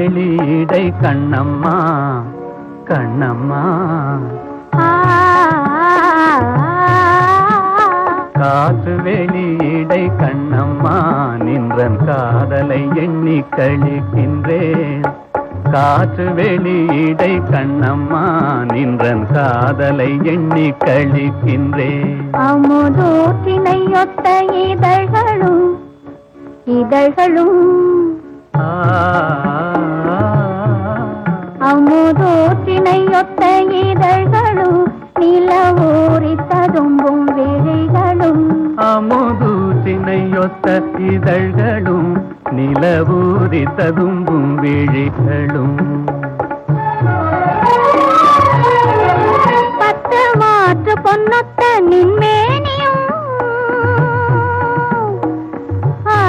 வெளியீடை கண்ணம்மா கண்ணம்மா காற்று வெளியீடை கண்ணம்மா நின்றன் காதலை எண்ணி கழிக்கின்றேன் காற்று வெளியீடை கண்ணம்மா நின்றன் காதலை எண்ணி கழிக்கின்றேன் அமுதூற்றினையொத்த இதழ்களும் இதழ்களும் ஆ, அமுதூற்றினையொத்த இதழ்களும் நிலவூரி ததும்பும் விழிகளும் அமுதூற்றினையொத்த இதழ்களும் நிலவூரி ததும்பும் விழிகளும் பத்து மாற்று பொன்னொத்த நின்மேனியும் ஆ,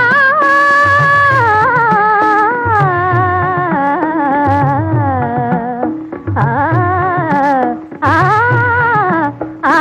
ஆ, ஆ, ஆ,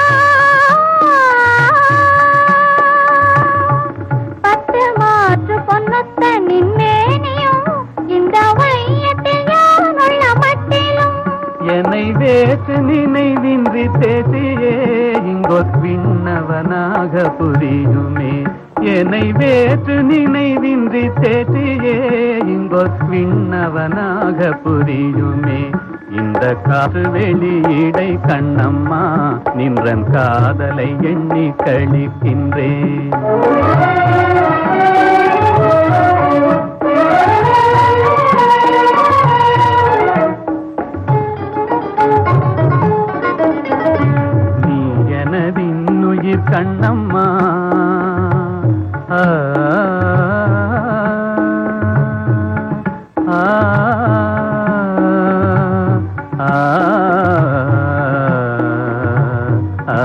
பத்து மாற்று பொன்னொத்த நின்மேனியும் இந்த வையத்தில் யாருள்ள மட்டிலும் என்னை வேற்று நினைவின்றி தேசியே இங்கொத் விண்ணவனாக புரியுமே என்னை வேற்று நினைவின்றி தேசியே இங்கொத் விண்ணவனாக புரியுமே இந்த காற்று வெளியீடை கண்ணம்மா நின்றன் காதலை எண்ணி கழிக்கின்றேன் நீ எனதின்னுயிர் கண்ணம்மா ஆ, ஆ, ஆ, ஆ,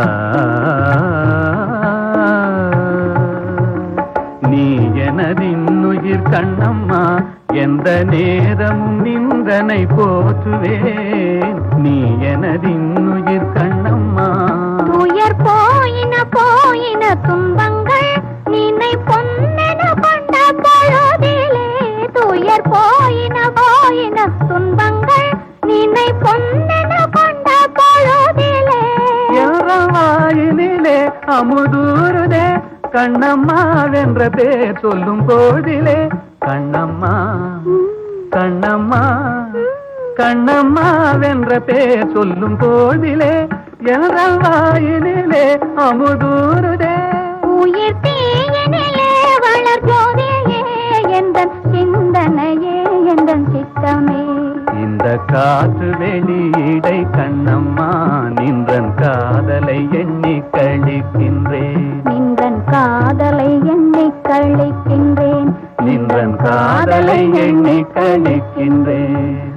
நீ எனதின்னுயிர் கண்ணம்மா எந்த நேரமும் நின்றனை போற்றுவேன் நீ எனதின்னுயிர் கண்ணம்மா துயர் போயின போயின துன்பங்கள் நினை பொன்னென கொண்ட பொழுதிலே துயர் போயின போயின துன்பங்கள் நினை பொன்னென கொண்ட பொழுதிலே வாயினிலே அமுதூருதே கண்ணம்மா வென்ற பேர் சொல்லும் போதிலே கண்ணம்மா கண்ணம்மா கண்ணம்மா வென்ற பேர் சொல்லும் போதிலே என்ற வாயினிலே அமுதூருதே உயிர் தீயினிலே வளர் ஜோதியே எந்தன் சிந்தனையே எந்தன் சித்தமே இந்த காற்று வெளியீடை கண்ணம்மா நின்றன் காதலை எண்ணி கழிக்கின்றேன் நின்றன் காதலை எண்ணி கழிக்கின்றேன் நின்றன் காதலை எண்ணி கழிக்கின்றேன்